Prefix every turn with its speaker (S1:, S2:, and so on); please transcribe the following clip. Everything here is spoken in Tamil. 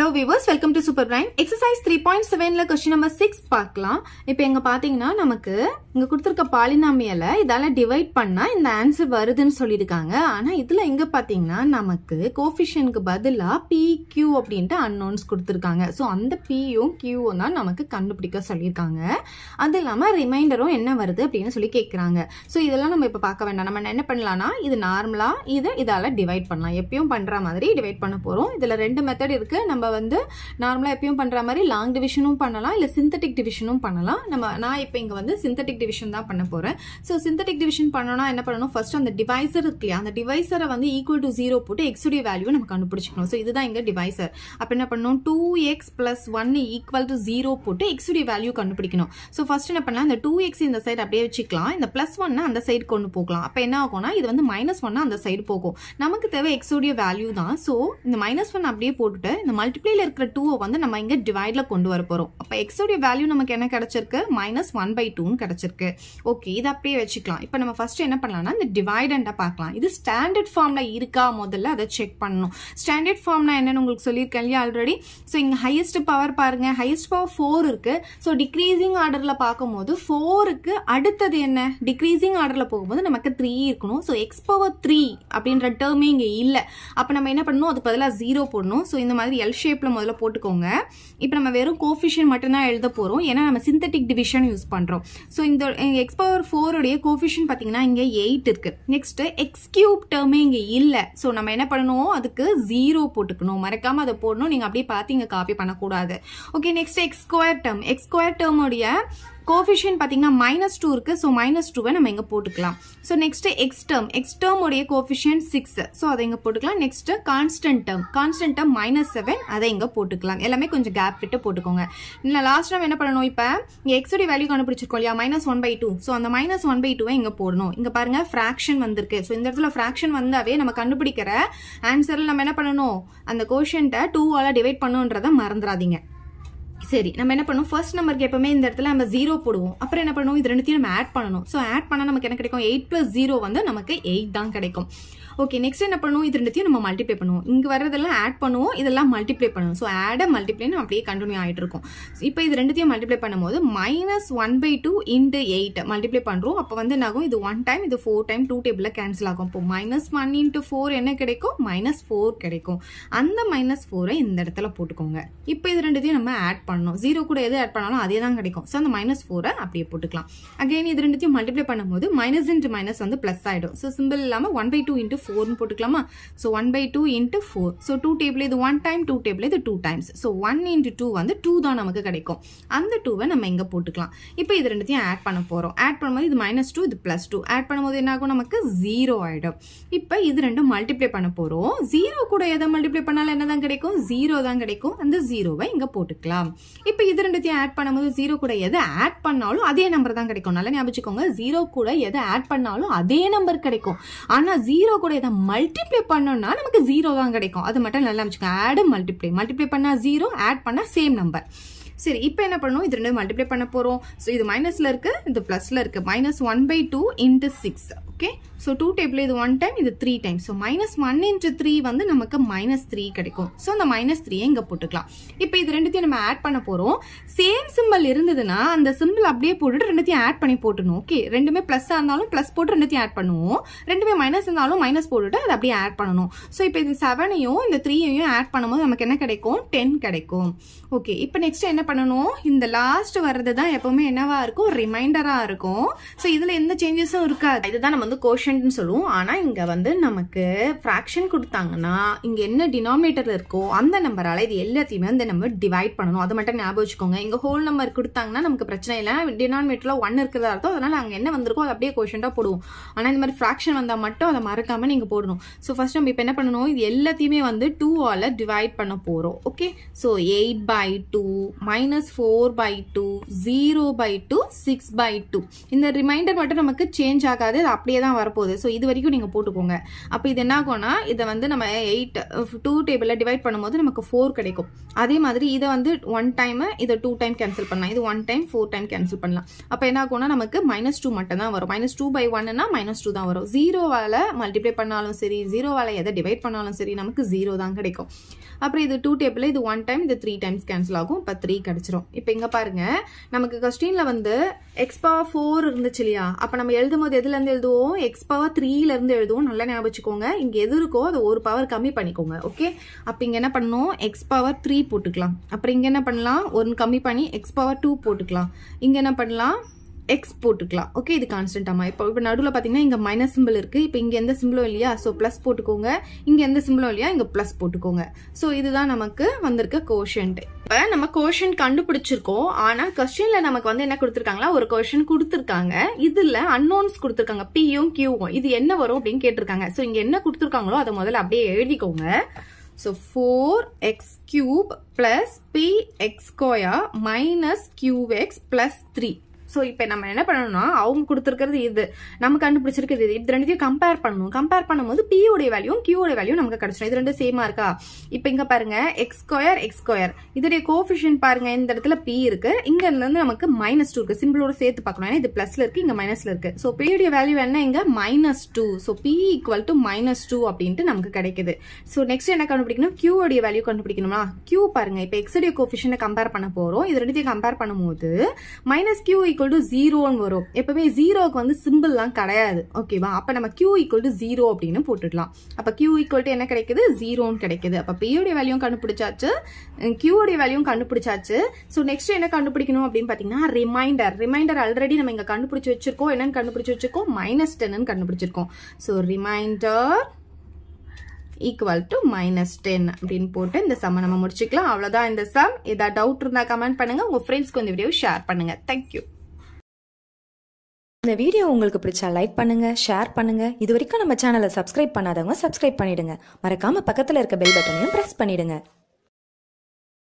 S1: hello viewers welcome to super brain exercise three point செவன்ல கொஸ்டின் நம்பர் சிக்ஸ் பார்க்கலாம் இப்போ எங்க பாத்தீங்கன்னா நமக்கு இங்க கொடுத்துருக்க பாலினாமியல இதால டிவைட் பண்ணா இந்த ஆன்சர் வருதுன்னு சொல்லியிருக்காங்க ஆனா இதுல எங்க பாத்தீங்கன்னா நமக்கு கோஃபிஷியனுக்கு பதிலா பி கியூ அப்படின்ட்டு அன்னோன்ஸ் கொடுத்துருக்காங்க ஸோ அந்த பியும் கியூவும் தான் நமக்கு கண்டுபிடிக்க சொல்லியிருக்காங்க அது இல்லாம ரிமைண்டரும் என்ன வருது அப்படின்னு சொல்லி கேட்குறாங்க ஸோ இதெல்லாம் நம்ம இப்போ பார்க்க வேண்டாம் நம்ம என்ன பண்ணலாம்னா இது நார்மலா இது இதால டிவைட் பண்ணலாம் எப்பயும் பண்ற மாதிரி டிவைட் பண்ண போறோம் இதுல ரெண்டு மெத்தட் இருக்கு நம்ம வந்து நார்மலா எப்பயும் பண்ற மாதிரி லாங் டிவிஷனும் பண்ணலாம் இல்ல சிந்தட்டிக் டிவிஷனும் பண்ணலாம் நம்ம நான் இப்போ இங்க வந்து சிந்தட்டிக் டிவிஷன் தான் பண்ண போறேன் ஸோ சிந்தட்டிக் டிவிஷன் பண்ணணும்னா என்ன பண்ணணும் ஃபர்ஸ்ட் அந்த டிவைசர் இருக்கு இல்லையா அந்த டிவைசரை வந்து ஈக்குவல் டு ஜீரோ போட்டு எக்ஸுடைய வேல்யூ நம்ம கண்டுபிடிச்சிக்கணும் ஸோ இதுதான் இங்க டிவைசர் அப்ப என்ன பண்ணணும் two x plus one equal to zero போட்டு எக்ஸுடைய வேல்யூ கண்டுபிடிக்கணும் ஸோ ஃபர்ஸ்ட் என்ன பண்ணலாம் இந்த டூ எக்ஸ் இந்த சைடு அப்படியே வச்சுக்கலாம் இந்த பிளஸ் ஒன்னு அந்த சைடு கொண்டு போகலாம் அப்ப என்ன ஆகும்னா இது வந்து மைனஸ் ஒன்னு அந்த சைடு போகும் நமக்கு தேவை எக்ஸோடைய வேல்யூ தான் ஸோ இந்த மைனஸ் ஒன் அப்படியே போட்டுட்டு இந்த மல்டிப்ளேல இருக்கிற டூவை வந்து நம்ம இங்க டிவைட்ல கொண்டு வர போறோம் அப்ப எக்ஸோடைய வேல்யூ நமக்கு என்ன கிடைச்சிருக்கு மைனஸ் ஒன் பை டூன்னு கிடைச்சிருக்கு ஓகே இது அப்படியே வச்சுக்கலாம் இப்போ நம்ம ஃபர்ஸ்ட் என்ன பண்ணலாம்னா இந்த டிவைடண்டா பார்க்கலாம் இது ஸ்டாண்டர்ட் ஃபார்ம்ல இருக்கா முதல்ல அதை செக் பண்ணணும் ஸ்டாண்டர்ட் ஃபார்ம்னா என்னன்னு உங்களுக்கு சொல்லியிருக்கேன் இல்லையா ஆல்ரெடி ஸோ இங்க ஹையஸ்ட் பவர் பாருங்க ஹையஸ்ட் பவர் ஃபோர் இருக்கு ஸோ டிக்ரீசிங் ஆர்டர்ல பார்க்கும்போது ஃபோருக்கு அடுத்தது என்ன டிக்ரீசிங் ஆர்டர்ல போகும்போது நமக்கு த்ரீ இருக்கணும் ஸோ எக்ஸ் பவர் த்ரீ அப்படின்ற டேர்மே இங்க இல்ல அப்ப நம்ம என்ன பண்ணணும் அதுக்கு பதிலாக ஜீரோ போடணும் ஸோ இந்த மாதிரி எல் ஷேப்ல முதல்ல போட்டுக்கோங்க இப்போ நம்ம வெறும் கோஃபிஷியன் மட்டும்தான் எழுத போறோம் ஏன்னா நம்ம சிந்தட்டிக் டிவிஷன் யூஸ் பண்றோம் ஸோ இந்த எக்ஸ் பவர் ஃபோருடைய கோஃபிஷியன் பாத்தீங்கன்னா இங்க எயிட் இருக்கு நெக்ஸ்ட் எக்ஸ் கியூப் டேர்மே இங்க இல்ல ஸோ நம்ம என்ன பண்ணணும் அதுக்கு ஜீரோ போட்டுக்கணும் மறக்காம அதை போடணும் நீங்க அப்படியே பார்த்து இங்க காப்பி பண்ணக்கூடாது okay next x square term x square டேர்மோடைய கோஃபிஷியன் பார்த்தீங்கன்னா மைனஸ் டூ இருக்கு ஸோ மைனஸ் டூவை நம்ம இங்கே போட்டுக்கலாம் so next x term x டேர்மோடைய கோஃபிஷியன் சிக்ஸ் ஸோ அதை இங்கே போட்டுக்கலாம் next constant term constant term minus seven அதை இங்கே போட்டுக்கலாம் எல்லாமே கொஞ்சம் கேப் விட்டு போட்டுக்கோங்க இல்லை லாஸ்ட் நம்ம என்ன பண்ணணும் இப்போ இங்கே எக்ஸோடைய வேல்யூ கண்டுபிடிச்சிருக்கோம் இல்லையா minus one by two so அந்த மைனஸ் ஒன் பை டூவை இங்கே போடணும் இங்கே பாருங்க ஃப்ராக்ஷன் வந்திருக்கு ஸோ இந்த இடத்துல ஃப்ராக்ஷன் வந்தாவே நம்ம கண்டுபிடிக்கிற ஆன்சரில் நம்ம என்ன பண்ணணும் அந்த கோஷன்ட்டை டூவால் டிவைட் பண்ணுன்றதை மறந்துடாதீங்க சரி நம்ம என்ன பண்ணுவோம் ஃபர்ஸ்ட் நம்பருக்கு எப்பவுமே இந்த இடத்துல நம்ம ஜீரோ போடுவோம் அப்புறம் என்ன பண்ணுவோம் இது ரெண்டுத்தையும் நம்ம ஆட் பண்ணணும் ஸோ ஆட் பண்ணால் நமக்கு என்ன கிடைக்கும் எயிட் பிளஸ் ஜீரோ வந்து நமக்கு எயிட் தான் கிடைக்கும் ஓகே நெக்ஸ்ட் என்ன பண்ணுவோம் இது ரெண்டுத்தையும் நம்ம மல்டிப்ளை பண்ணுவோம் இங்கே வரதெல்லாம் ஆட் பண்ணுவோம் இதெல்லாம் மல்டிப்ளை பண்ணுவோம் ஸோ ஆட மல்டிப்ளைன்னு அப்படியே கண்டினியூ ஆகிட்டு இருக்கும் இப்போ இது ரெண்டுத்தையும் மல்டிப்ளை பண்ணும்போது minus one by two into eight multiply பண்ணுறோம் அப்போ வந்து என்ன ஆகும் இது ஒன் டைம் இது ஃபோர் டைம் டூ டேபிளில் கேன்சல் ஆகும் இப்போ மைனஸ் ஒன் இன்ட்டு ஃபோர் என்ன கிடைக்கும் மைனஸ் ஃபோர் கிடைக்கும் அந்த மைனஸ் ஃபோரை இந்த இடத்துல போட்டுக்கோங்க இப்போ இது ரெண்டுத்தையும் நம்ம ஆட் பண்ணணும் ஜீரோ கூட எது ஆட் பண்ணாலும் அதே தான் கிடைக்கும் ஸோ அந்த மைனஸ் ஃபோரை அப்படியே போட்டுக்கலாம் அகைன் இது ரெண்டுத்தையும் மல்டிப்ளை பண்ணும்போது மைனஸ் இன்ட்டு மைனஸ் வந்து ப்ளஸ் ஆகிடும் ஸோ சிம்பிள் இல்லாமல் ஒன் பை டூ இன்ட்டு ஃபோர்னு போட்டுக்கலாமா so one by two into four so two table இது ஒன் டைம் டூ டேபிள் இது two times so one into two வந்து டூ தான் நமக்கு கிடைக்கும் அந்த டூவை நம்ம இங்கே போட்டுக்கலாம் இப்போ இது ரெண்டுத்தையும் ஆட் பண்ண போகிறோம் ஆட் பண்ணும்போது இது மைனஸ் டூ இது ப்ளஸ் டூ ஆட் பண்ணும்போது என்ன ஆகும் நமக்கு ஜீரோ ஆகிடும் இப்போ இது ரெண்டும் மல்டிப்ளை பண்ண போகிறோம் ஜீரோ கூட எதை மல்டிப்ளை பண்ணாலும் என்ன தான் கிடைக்கும் ஜீரோ தான் கிடைக்கும் அந்த ஜீரோவை இங்கே போட்டுக்கலாம் இப்போ இது ரெண்டுத்தையும் ஆட் பண்ணும்போது ஜீரோ கூட எதை ஆட் பண்ணாலும் அதே நம்பர் தான் கிடைக்கும் நல்லா ஞாபகம் ஜீரோ கூட எதை ஆட் பண்ணாலும் அதே நம்பர் கிடைக்கும் ஆனால் ஜீரோ கூட எதை மல்டிப்ளை பண்ணோம்னா நமக்கு ஜீரோ தான் கிடைக்கும் அது மட்டும் நல்லா வச்சுக்கோங்க ஆடு மல்டிப்ளை மல்டிப்ளை பண்ணால் ஜீரோ ஆட் பண்ணால் சேம் நம்பர் சரி இப்போ என்ன பண்ணணும் இது ரெண்டு மல்டிப்ளை பண்ண போகிறோம் ஸோ இது மைனஸில் இருக்கு இது ப்ளஸில் இருக்கு minus one by two into six okay so two table இது ஒன் டைம் இது three time so minus one into three வந்து நமக்கு மைனஸ் த்ரீ கிடைக்கும் ஸோ அந்த மைனஸ் த்ரீயை இங்கே போட்டுக்கலாம் இப்போ இது ரெண்டுத்தையும் நம்ம ஆட் பண்ண போகிறோம் சேம் சிம்பிள் இருந்ததுன்னா அந்த சிம்பிள் அப்படியே போட்டுட்டு ரெண்டுத்தையும் ஆட் பண்ணி போட்டுணும் ஓகே ரெண்டுமே ப்ளஸ்ஸாக இருந்தாலும் ப்ளஸ் போட்டு ரெண்டுத்தையும் ஆட் பண்ணுவோம் ரெண்டுமே மைனஸ் இருந்தாலும் மைனஸ் போட்டுட்டு அதை அப்படியே ஆட் பண்ணணும் ஸோ இப்போ இது செவனையும் இந்த த்ரீயையும் ஆட் பண்ணும்போது நமக்கு என்ன கிடைக்கும் டென் கிடைக்கும் ஓகே இப்போ நெக்ஸ்ட் என்ன பண்ணணும் இந்த லாஸ்ட் வர்றது தான் எப்பவுமே என்னவா இருக்கும் ரிமைண்டரா இருக்கும் ஸோ இதுல எந்த சேஞ்சஸும் இருக்காது இதுதான் நம்ம வந்து கோஷன் சொல்லுவோம் ஆனா இங்க வந்து நமக்கு ஃப்ராக்ஷன் கொடுத்தாங்கன்னா இங்க என்ன டினாமினேட்டர் இருக்கோ அந்த நம்பரால இது எல்லாத்தையுமே வந்து நம்ம டிவைட் பண்ணணும் அதை மட்டும் ஞாபகம் வச்சுக்கோங்க இங்க ஹோல் நம்பர் கொடுத்தாங்கன்னா நமக்கு பிரச்சனை இல்லை டினாமினேட்டர்ல ஒன் இருக்கிறதா அர்த்தம் அதனால அங்க என்ன வந்திருக்கோ அதை அப்படியே கொஷன்டா போடுவோம் ஆனா இந்த மாதிரி ஃப்ராக்ஷன் வந்தா மட்டும் அதை மறக்காம நீங்க போடணும் ஸோ ஃபர்ஸ்ட் நம்ம இப்போ என்ன பண்ணணும் இது எல்லாத்தையுமே வந்து டூ ஆல டிவைட் பண்ண போறோம் okay so eight by two minus minus four by two zero by two six by two இந்த ரிமைண்டர் மட்டும் நமக்கு சேஞ்ச் ஆகாது அது அப்படியே தான் வரப்போகுது ஸோ இது வரைக்கும் நீங்கள் போட்டுக்கோங்க அப்போ இது என்ன ஆகும்னா இதை வந்து நம்ம எயிட் டூ டேபிளில் டிவைட் பண்ணும்போது நமக்கு ஃபோர் கிடைக்கும் அதே மாதிரி இதை வந்து ஒன் டைம் இதை டூ டைம் கேன்சல் பண்ணலாம் இது one time four time cancel பண்ணலாம் அப்போ என்ன ஆகும்னா நமக்கு மைனஸ் டூ மட்டும் தான் வரும் மைனஸ் டூ பை ஒன்னா மைனஸ் டூ தான் வரும் ஜீரோவால் மல்டிப்ளை பண்ணாலும் சரி ஜீரோவால் எதை டிவைட் பண்ணாலும் சரி நமக்கு ஜீரோ தான் கிடைக்கும் அப்புறம் இது டூ டேபிள் இது ஒன் டைம் இது த்ரீ டைம்ஸ் கேன்சல் ஆகும் இப்போ த்ரீ கிடைச்சிரும் இப்போ இங்கே பாருங்க நமக்கு கொஸ்டின்ல வந்து எக்ஸ் பவர் ஃபோர் இருந்துச்சு இல்லையா அப்போ நம்ம எழுதும் போது எதுல இருந்து எழுதுவோம் எக்ஸ் பவர் த்ரீல இருந்து எழுதுவோம் நல்லா ஞாபகம் வச்சுக்கோங்க இங்க எது இருக்கோ அதை ஒரு பவர் கம்மி பண்ணிக்கோங்க ஓகே அப்போ இங்க என்ன பண்ணணும் எக்ஸ் பவர் த்ரீ போட்டுக்கலாம் அப்புறம் இங்க என்ன பண்ணலாம் ஒன்று கம்மி பண்ணி எக்ஸ் பவர் டூ போட்டுக்கலாம் இங்க என்ன பண்ணலாம் எக்ஸ் போட்டுக்கலாம் ஓகே இது கான்ஸ்டன்ட் ஆமா இப்போ இப்போ நடுவில் பார்த்தீங்கன்னா இங்கே மைனஸ் சிம்பிள் இருக்கு இப்போ இங்கே எந்த சிம்பிளும் இல்லையா ஸோ ப்ளஸ் போட்டுக்கோங்க இங்கே எந்த சிம்பிளும் இல்லையா இங்கே ப்ளஸ் போட்டுக்கோங்க ஸோ இதுதான் நமக்கு வந்திருக்க கோஷன்ட் இப்போ நம்ம கோஷன் கண்டுபிடிச்சிருக்கோம் ஆனால் கொஸ்டின்ல நமக்கு வந்து என்ன கொடுத்துருக்காங்களா ஒரு கொஷின் கொடுத்துருக்காங்க இதுல அன்னோன்ஸ் கொடுத்துருக்காங்க பியும் கியூவும் இது என்ன வரும் அப்படின்னு கேட்டிருக்காங்க ஸோ இங்கே என்ன கொடுத்துருக்காங்களோ அதை முதல்ல அப்படியே எழுதிக்கோங்க so four x cube plus P x square minus cube x plus three so இப்போ நம்ம என்ன பண்ணணும்னா அவங்க கொடுத்துருக்கிறது இது நம்ம கண்டுபிடிச்சிருக்கிறது இது இது ரெண்டுத்தையும் கம்பேர் பண்ணணும் கம்பேர் பண்ணும்போது P உடைய வேல்யூ Q உடைய வேல்யூ நமக்கு கிடைச்சிடும் இது ரெண்டும் சேமா இருக்கா இப்போ இங்க பாருங்க எக்ஸ் ஸ்கொயர் எக்ஸ் ஸ்கொயர் இதோடைய கோஃபிஷியன் பாருங்க இந்த இடத்துல P இருக்கு இங்க இருந்து நமக்கு மைனஸ் டூ இருக்கு சிம்பிளோட சேர்த்து பார்க்கணும் ஏன்னா இது பிளஸ்ல இருக்கு இங்க மைனஸ்ல இருக்கு ஸோ P உடைய வேல்யூ என்ன இங்க minus two so P equal to minus two அப்படின்ட்டு நமக்கு கிடைக்குது ஸோ நெக்ஸ்ட் என்ன கண்டுபிடிக்கணும் Q உடைய வேல்யூ கண்டுபிடிக்கணுமா Q பாருங்க இப்போ எக்ஸ் உடைய கோஃபிஷியனை கம்பேர் பண்ண போறோம் இது ரெண்டுத்தையும் கம்பேர் பண்ணும்போது மைனஸ் கியூ ஈக்குவல் டு ஜீரோன்னு வரும் எப்பவுமே ஜீரோக்கு வந்து சிம்பிள்லாம் கிடையாது ஓகேவா அப்ப நம்ம கியூ ஈக்குவல் டு ஜீரோ அப்படின்னு போட்டுடலாம் அப்ப கியூ ஈக்குவல் டு என்ன கிடைக்குது ஜீரோன்னு கிடைக்குது அப்ப பியோடைய வேல்யூ கண்டுபிடிச்சாச்சு கியூடைய வேல்யூ கண்டுபிடிச்சாச்சு ஸோ நெக்ஸ்ட் என்ன கண்டுபிடிக்கணும் அப்படின்னு பாத்தீங்கன்னா ரிமைண்டர் ரிமைண்டர் ஆல்ரெடி நம்ம இங்க கண்டுபிடிச்சு வச்சிருக்கோம் என்னன்னு கண்டுபிடிச்சு வச்சிருக்கோம் மைனஸ் டென்னு கண்டுபிடிச்சிருக்கோம் so remainder equal to minus ten அப்படின்னு போட்டு இந்த சம்ம நம்ம முடிச்சுக்கலாம் அவ்வளவுதான் இந்த சம் ஏதாவது டவுட் இருந்தா கமெண்ட் பண்ணுங்க உங்க ஃப்ரெண்ட்ஸ்க்கு இந்த வீடியோ ஷேர் பண்ணுங்க தேங்க்யூ
S2: இந்த வீடியோ உங்களுக்கு பிடிச்சா லைக் பண்ணுங்க ஷேர் பண்ணுங்க இது வரைக்கும் நம்ம சேனலை சப்ஸ்கிரைப் பண்ணாதவங்க சப்ஸ்கிரைப் பண்ணிடுங்க மறக்காம பக்கத்துல இருக்க பெல் பட்டனையும் பிரஸ் பண்ணிடுங்க